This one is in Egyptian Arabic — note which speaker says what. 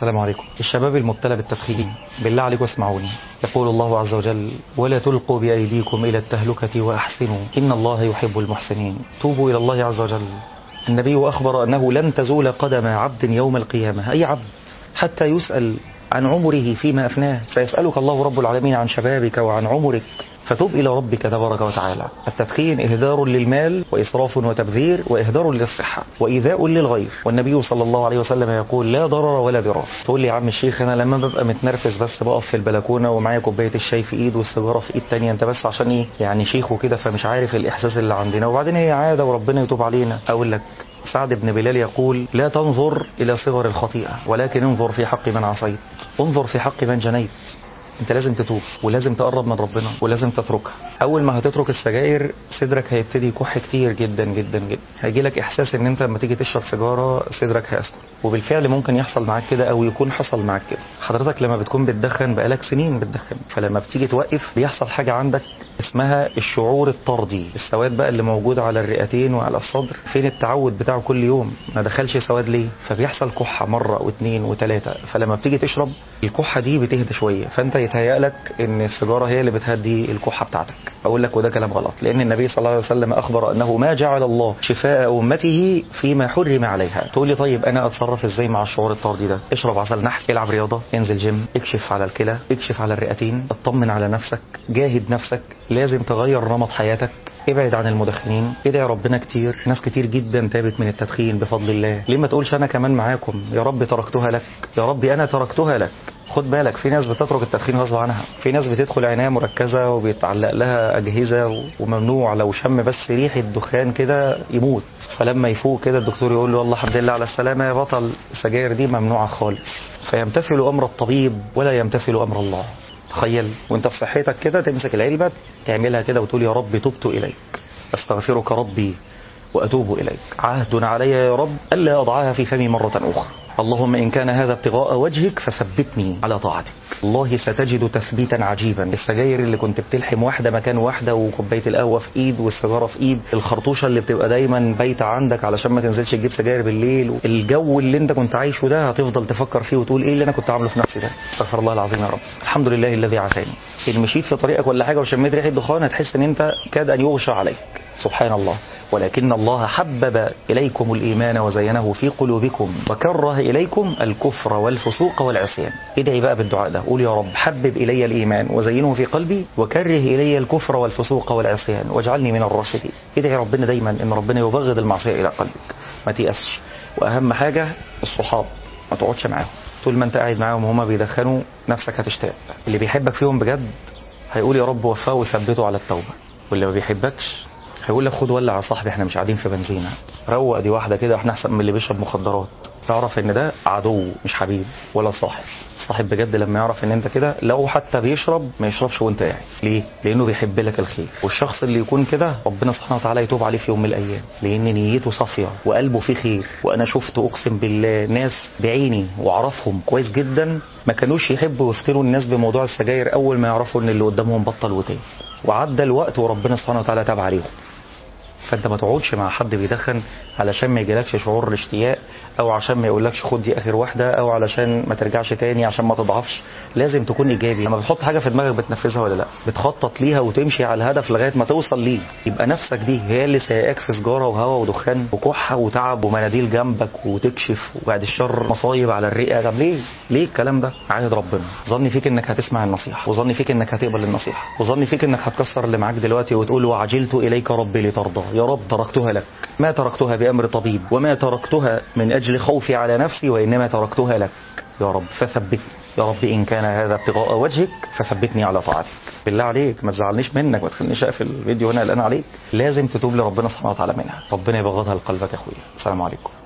Speaker 1: السلام عليكم الشباب المبتلى بالتدخين بالله عليكم اسمعوني يقول الله عز وجل ولا تلقوا بأيديكم إلى التهلكة وأحسنوا إن الله يحب المحسنين توبوا إلى الله عز وجل النبي أخبر أنه لن تزول قدم عبد يوم القيامة أي عبد حتى يسأل عن عمره فيما أفناه سيسألك الله رب العالمين عن شبابك وعن عمرك فتوب إلى ربك تبارك وتعالى التدخين إهدار للمال وإسراف وتبذير وإهدار للصحة وإيذاء للغير والنبي صلى الله عليه وسلم يقول لا ضرر ولا ضرار تقول لي يا عم الشيخ أنا لما ببقى متنرفز بس بقف في البلكونة ومعايا كوباية الشاي في إيد والسيجارة في إيد تانية أنت بس عشان إيه يعني شيخ وكده فمش عارف الإحساس اللي عندنا وبعدين هي عادة وربنا يتوب علينا أقول لك سعد بن بلال يقول لا تنظر إلى صغر الخطيئة ولكن انظر في حق من عصيت انظر في حق من جنيت انت لازم تتوب ولازم تقرب من ربنا ولازم تتركها اول ما هتترك السجاير صدرك هيبتدي يكح كتير جدا جدا جدا هيجي لك احساس ان انت لما تيجي تشرب سيجاره صدرك هيسكت وبالفعل ممكن يحصل معاك كده او يكون حصل معاك كده حضرتك لما بتكون بتدخن بقالك سنين بتدخن فلما بتيجي توقف بيحصل حاجه عندك اسمها الشعور الطردي السواد بقى اللي موجود على الرئتين وعلى الصدر فين التعود بتاعه كل يوم ما دخلش سواد ليه فبيحصل كحه مره واثنين وثلاثه فلما بتيجي تشرب الكحه دي بتهدى شويه فانت يتهيأ لك ان السيجاره هي اللي بتهدي الكحه بتاعتك اقول لك وده كلام غلط لان النبي صلى الله عليه وسلم اخبر انه ما جعل الله شفاء امته فيما حرم عليها تقول لي طيب انا اتصرف ازاي مع الشعور الطردي ده اشرب عسل نحل العب رياضه انزل جيم اكشف على الكلى اكشف على الرئتين اطمن على نفسك جاهد نفسك لازم تغير نمط حياتك ابعد عن المدخنين ادعي ربنا كتير ناس كتير جدا تابت من التدخين بفضل الله ليه ما تقولش انا كمان معاكم يا رب تركتها لك يا رب انا تركتها لك خد بالك في ناس بتترك التدخين غصب عنها في ناس بتدخل عنايه مركزه وبيتعلق لها اجهزه وممنوع لو شم بس ريحه دخان كده يموت فلما يفوق كده الدكتور يقول له والله الحمد لله على السلامه يا بطل السجاير دي ممنوعه خالص فيمتثل امر الطبيب ولا يمتثل امر الله تخيل وانت في صحتك كده تمسك العلبه تعملها كده وتقول يا رب تبت اليك استغفرك ربي واتوب اليك عهد علي يا رب الا اضعها في فمي مره اخرى اللهم إن كان هذا ابتغاء وجهك فثبتني على طاعتك الله ستجد تثبيتا عجيبا السجاير اللي كنت بتلحم واحدة مكان واحدة وكوباية القهوة في إيد والسيجارة في إيد الخرطوشة اللي بتبقى دايما بايتة عندك علشان ما تنزلش تجيب سجاير بالليل الجو اللي انت كنت عايشه ده هتفضل تفكر فيه وتقول ايه اللي انا كنت عامله في نفسي ده استغفر الله العظيم يا رب الحمد لله الذي عافاني ان مشيت في طريقك ولا حاجة وشميت ريحة دخان هتحس ان انت كاد ان يغشى عليك سبحان الله ولكن الله حبب إليكم الإيمان وزينه في قلوبكم وكره إليكم الكفر والفسوق والعصيان ادعي بقى بالدعاء ده قول يا رب حبب إلي الإيمان وزينه في قلبي وكره إلي الكفر والفسوق والعصيان واجعلني من الراشدين ادعي ربنا دايما إن ربنا يبغض المعصية إلى قلبك ما تيأسش وأهم حاجة الصحاب ما تقعدش معاهم طول ما انت قاعد معاهم وهما بيدخنوا نفسك هتشتاق اللي بيحبك فيهم بجد هيقول يا رب وفاه وثبته على التوبة واللي ما بيحبكش هيقول لك خد ولع يا صاحبي احنا مش قاعدين في بنزينه روق دي واحده كده احنا احسن من اللي بيشرب مخدرات تعرف ان ده عدو مش حبيب ولا صاحب الصاحب بجد لما يعرف ان انت كده لو حتى بيشرب ما يشربش وانت قاعد ليه لانه بيحب لك الخير والشخص اللي يكون كده ربنا سبحانه وتعالى يتوب عليه في يوم من الايام لان نيته صافيه وقلبه فيه خير وانا شفت اقسم بالله ناس بعيني واعرفهم كويس جدا ما كانوش يحبوا يفتنوا الناس بموضوع السجاير اول ما يعرفوا ان اللي قدامهم بطل وتاني وعدى الوقت وربنا سبحانه وتعالى تاب عليهم فانت ما تقعدش مع حد بيدخن علشان ما يجيلكش شعور الاشتياق او عشان ما يقولكش خد دي اخر واحده او علشان ما ترجعش تاني عشان ما تضعفش لازم تكون ايجابي لما بتحط حاجه في دماغك بتنفذها ولا لا بتخطط ليها وتمشي على الهدف لغايه ما توصل ليه يبقى نفسك دي هي اللي سايقاك في سجاره وهواء ودخان وكحه وتعب ومناديل جنبك وتكشف وبعد الشر مصايب على الرئه طب ليه ليه الكلام ده عاهد ربنا ظني فيك انك هتسمع النصيحه وظني فيك انك هتقبل النصيحه وظني فيك انك هتكسر اللي معاك دلوقتي وتقول وعجلت اليك ربي لترضى يا رب تركتها لك ما تركتها بأمر طبيب وما تركتها من أجل خوفي على نفسي وإنما تركتها لك يا رب فثبتني يا رب إن كان هذا ابتغاء وجهك فثبتني على طاعتك بالله عليك ما تزعلنيش منك ما تخلينيش اقفل الفيديو هنا قلقان عليك لازم تتوب لربنا سبحانه وتعالى منها ربنا يبغضها لقلبك يا اخويا السلام عليكم